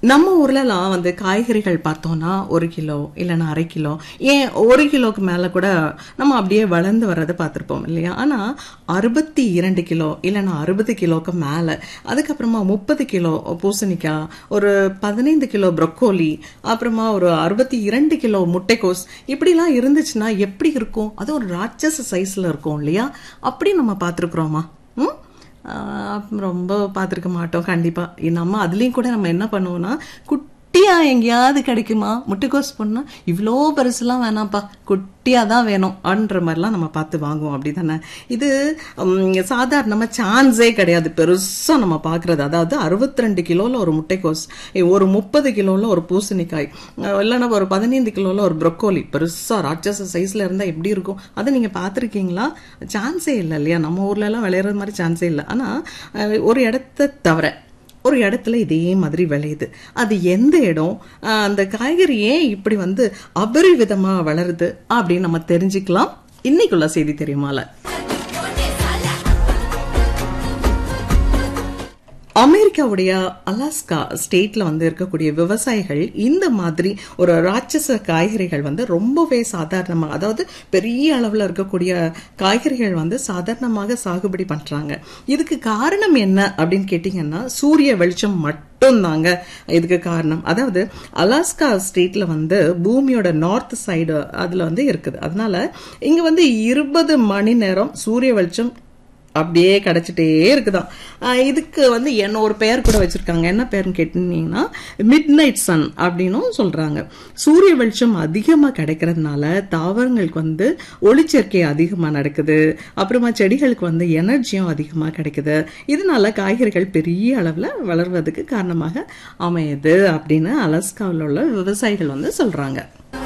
நம்ம ஊர்லலாம் வந்து காய்கறிகள் பார்த்தோம்னா ஒரு கிலோ இல்லைன்னா அரை கிலோ ஏன் ஒரு கிலோக்கு மேல கூட நம்ம அப்படியே வளர்ந்து வர்றதை பார்த்துருப்போம் இல்லையா ஆனா அறுபத்தி இரண்டு கிலோ இல்லைன்னா அறுபது கிலோக்கு மேல அதுக்கப்புறமா முப்பது கிலோ பூசணிக்காய் ஒரு பதினைந்து கிலோ ப்ரொக்கோலி அப்புறமா ஒரு அறுபத்தி இரண்டு கிலோ முட்டைக்கோஸ் இப்படிலாம் இருந்துச்சுன்னா எப்படி இருக்கும் அது ஒரு ராட்சச சைஸ்ல இருக்கும் இல்லையா அப்படி நம்ம பார்த்துருக்குறோமா ம் ஆஹ் ரொம்ப பார்த்துருக்க மாட்டோம் கண்டிப்பா நம்ம அதுலயும் கூட நம்ம என்ன பண்ணுவோம்னா குட்டியா எங்கேயாவது கிடைக்குமா முட்டைக்கோஸ் பண்ணா இவ்வளோ பெருசுலாம் வேணாம்ப்பா குட்டியா தான் வேணும் அப்படின்ற மாதிரிலாம் நம்ம பார்த்து வாங்குவோம் அப்படிதானே இது உம், சாதாரணமா சான்ஸே கிடையாது பெருசா நம்ம பார்க்கிறது அதாவது அறுபத்தி ரெண்டு கிலோல ஒரு முட்டைக்கோஸ் ஒரு முப்பது கிலோல ஒரு பூசணிக்காய் அஹ் இல்லைன்னா ஒரு பதினைந்து கிலோல ஒரு ப்ரொக்கோலி பெருசா ராட்சச சைஸ்ல இருந்தா எப்படி இருக்கும் அதை நீங்க பார்த்துருக்கீங்களா சான்ஸே இல்லை இல்லையா நம்ம ஊர்ல எல்லாம் விளையிறது மாதிரி சான்ஸே இல்லை ஆனா அஹ், ஒரு இடத்த தவிர ஒரு இடத்துல இதே மாதிரி விளையுது அது எந்த இடம் அஹ், அந்த காய்கறி ஏன் இப்படி வந்து அபரிவிதமா வளருது அப்படின்னு நம்ம தெரிஞ்சுக்கலாம் இன்னைக்குள்ள செய்தி தெரியுமால அமெரிக்காவுடைய அலாஸ்கா ஸ்டேட்ல வந்து இருக்கக்கூடிய விவசாயிகள் இந்த மாதிரி ஒரு ராட்சச காய்கறிகள் வந்து ரொம்பவே சாதாரணமா அதாவது பெரிய அளவுல இருக்கக்கூடிய காய்கறிகள் வந்து சாதாரணமாக சாகுபடி பண்றாங்க இதுக்கு காரணம் என்ன அப்படின்னு கேட்டீங்கன்னா சூரிய வெளிச்சம் மட்டும் தாங்க இதுக்கு காரணம் அதாவது அலாஸ்கா ஸ்டேட்ல வந்து பூமியோட நார்த் சைடு அதுல வந்து இருக்குது அதனால இங்க வந்து இருபது மணி நேரம் சூரிய வெளிச்சம் அப்படியே கிடைச்சிட்டே இருக்குதாம் ஆஹ் இதுக்கு வந்து என்ன ஒரு பெயர் கூட வச்சிருக்காங்க என்ன பெயர்னு கேட்டீங்கன்னா மிட் நைட் சன் அப்படின்னும் சொல்றாங்க சூரிய வெளிச்சம் அதிகமா கிடைக்கிறதுனால தாவரங்களுக்கு வந்து ஒளிச்சேர்க்கை அதிகமா நடக்குது அப்புறமா செடிகளுக்கு வந்து எனர்ஜியும் அதிகமா கிடைக்குது இதனால காய்கறிகள் பெரிய அளவுல வளர்வதற்கு காரணமாக அமையுது அப்படின்னு அலஸ்காவில் உள்ள விவசாயிகள் வந்து சொல்றாங்க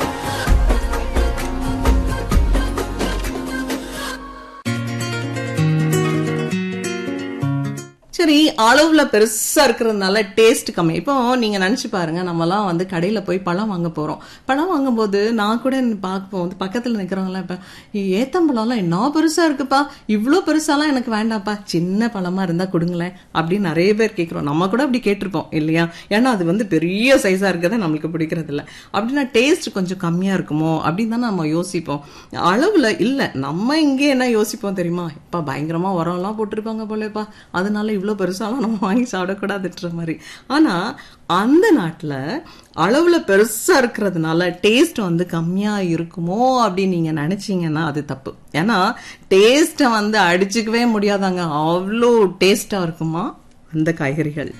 சரி அளவுல பெருசா இருக்கிறதுனால டேஸ்ட் கம்மி இப்போ நீங்க நினைச்சு பாருங்க நம்மலாம் வந்து கடையில போய் பழம் வாங்க போறோம் பழம் வாங்கும்போது நான் கூட பார்ப்போம் வந்து பக்கத்துல நிக்கிறவங்களாம் இப்ப ஏத்தம்பழம்லாம் என்ன பெருசா இருக்குப்பா இவ்ளோ பெருசாலாம் எனக்கு வேண்டாம்ப்பா சின்ன பழமா இருந்தா கொடுங்களேன் அப்படின்னு நிறைய பேர் கேட்கிறோம் நம்ம கூட அப்படி கேட்டிருப்போம் இல்லையா ஏன்னா அது வந்து பெரிய சைஸா இருக்கதான் நம்மளுக்கு பிடிக்கிறது இல்ல அப்படின்னா டேஸ்ட் கொஞ்சம் கம்மியா இருக்குமோ அப்படின்னு தானே நம்ம யோசிப்போம் அளவுல இல்ல நம்ம இங்கே என்ன யோசிப்போம் தெரியுமா இப்ப பயங்கரமா உரம்லாம் போட்டிருப்பாங்க போலேப்பா அதனால இவ்வளவு பெருசாலாம் நம்ம வாங்கி சாப்பிடக்கூடாதுன்ற மாதிரி ஆனா அந்த நாட்டுல அளவுல பெருசா இருக்கிறதுனால டேஸ்ட் வந்து கம்மியா இருக்குமோ அப்படின்னு நீங்க நினைச்சீங்கன்னா அது தப்பு ஏன்னா டேஸ்ட்டை வந்து அடிச்சுக்கவே முடியாதாங்க அவ்வளோ டேஸ்டா இருக்குமா அந்த காய்கறிகள்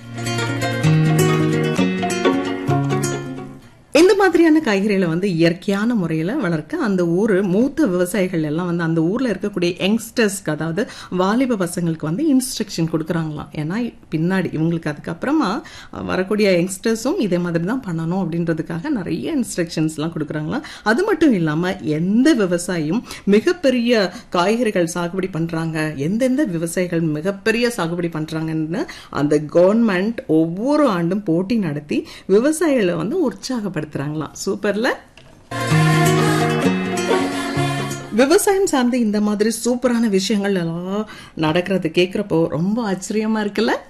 இந்த மாதிரியான காய்கறிகளை வந்து இயற்கையான முறையில் வளர்க்க அந்த ஊர் மூத்த விவசாயிகள் எல்லாம் வந்து அந்த ஊரில் இருக்கக்கூடிய யங்ஸ்டர்ஸ்க்கு அதாவது வாலிப பசங்களுக்கு வந்து இன்ஸ்ட்ரக்ஷன் கொடுக்குறாங்களாம் ஏன்னா பின்னாடி இவங்களுக்கு அதுக்கப்புறமா வரக்கூடிய யங்ஸ்டர்ஸும் இதே மாதிரி தான் பண்ணணும் அப்படின்றதுக்காக நிறைய இன்ஸ்ட்ரக்ஷன்ஸ்லாம் கொடுக்குறாங்களாம் அது மட்டும் இல்லாமல் எந்த விவசாயியும் மிகப்பெரிய காய்கறிகள் சாகுபடி பண்ணுறாங்க எந்தெந்த விவசாயிகள் மிகப்பெரிய சாகுபடி பண்ணுறாங்கன்னு அந்த கவர்மெண்ட் ஒவ்வொரு ஆண்டும் போட்டி நடத்தி விவசாயிகளை வந்து உற்சாகப்படுத்துறாங்களாம் சூப்பர்ல விவசாயம் சார்ந்து இந்த மாதிரி சூப்பரான விஷயங்கள் எல்லாம் நடக்கிறது கேட்குறப்போ ரொம்ப ஆச்சரியமா இருக்குல்ல